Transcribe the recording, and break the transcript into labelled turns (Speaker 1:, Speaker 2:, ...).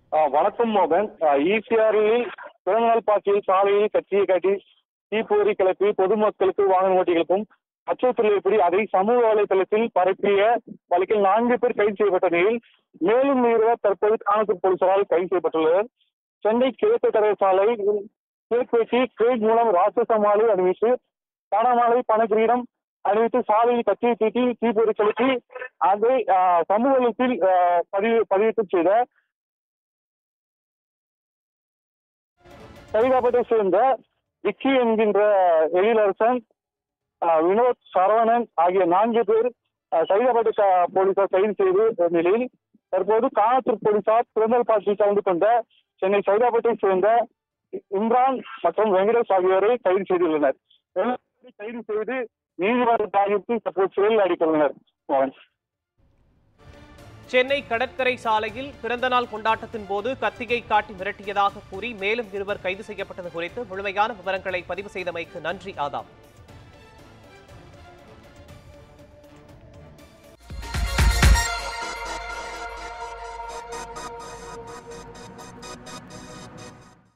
Speaker 1: ஆஹ் வணக்கம் மோகன் ஈசிஆரில் பிறந்தநாள் பார்ட்டியில் சாலையில் கட்சியை காட்டி தீப்பொறி கிளப்பி பொதுமக்களுக்கு வாகன ஓட்டிகளுக்கும் அச்சுறுத்தல் ஏற்படி அதை சமூக வலைதளத்தில் பரப்பிய வழக்கில் நான்கு பேர் கைது செய்யப்பட்ட நிலையில் மேலும் இருவர் தற்போது காணத்தூர் போலீசாரால் கைது செய்யப்பட்டுள்ளனர் சென்னை கிழக்கு கடற்கரை சாலை கேக் வெட்டி கிரேட் மூலம் ராட்சச மாலை அணிவித்து பணமாலை பணக்கிரீடம் அணிவித்து சாலையில் கட்சியை தீட்டி தீப்பொறி செலுத்தி அதை ஆஹ், சமூக வலைத்தில் ஆஹ், பதிவு பதிவிட்டு செய்த சரிகாப்பட்டை சேர்ந்த விக்கி என்கின்ற எழிலரசன் ஆஹ், வினோத் சரவணன் ஆகிய நான்கு பேர் ஆஹ், சரிகாப்பட்டை கா- போலீசார் கைது செய்து வரும் நிலையில் தற்போது காணத்தூர் போலீசார் பிறந்தல் பார்ட்டியில் கலந்து கொண்ட சென்னை சைதாப்பேட்டை சேர்ந்த இம்ரான் மற்றும் வெங்கடேஷ் ஆகியோரை கைது செய்துள்ளனர் எல்லாரையும் கைது செய்து நீதிமன்ற ஆணையத்தில் தற்போது சிறையில் அடைத்துள்ளனர் மோகன்
Speaker 2: சென்னை கடற்கரை சாலையில் பிறந்தநாள் கொண்டாட்டத்தின் போது கத்தியை காட்டி மிரட்டியதாக கூறி மேலும் இருவர் கைது செய்யப்பட்டது குறித்து முழுமையான விவரங்களை பதிவு செய்தமைக்கு நன்றி ஆதாம்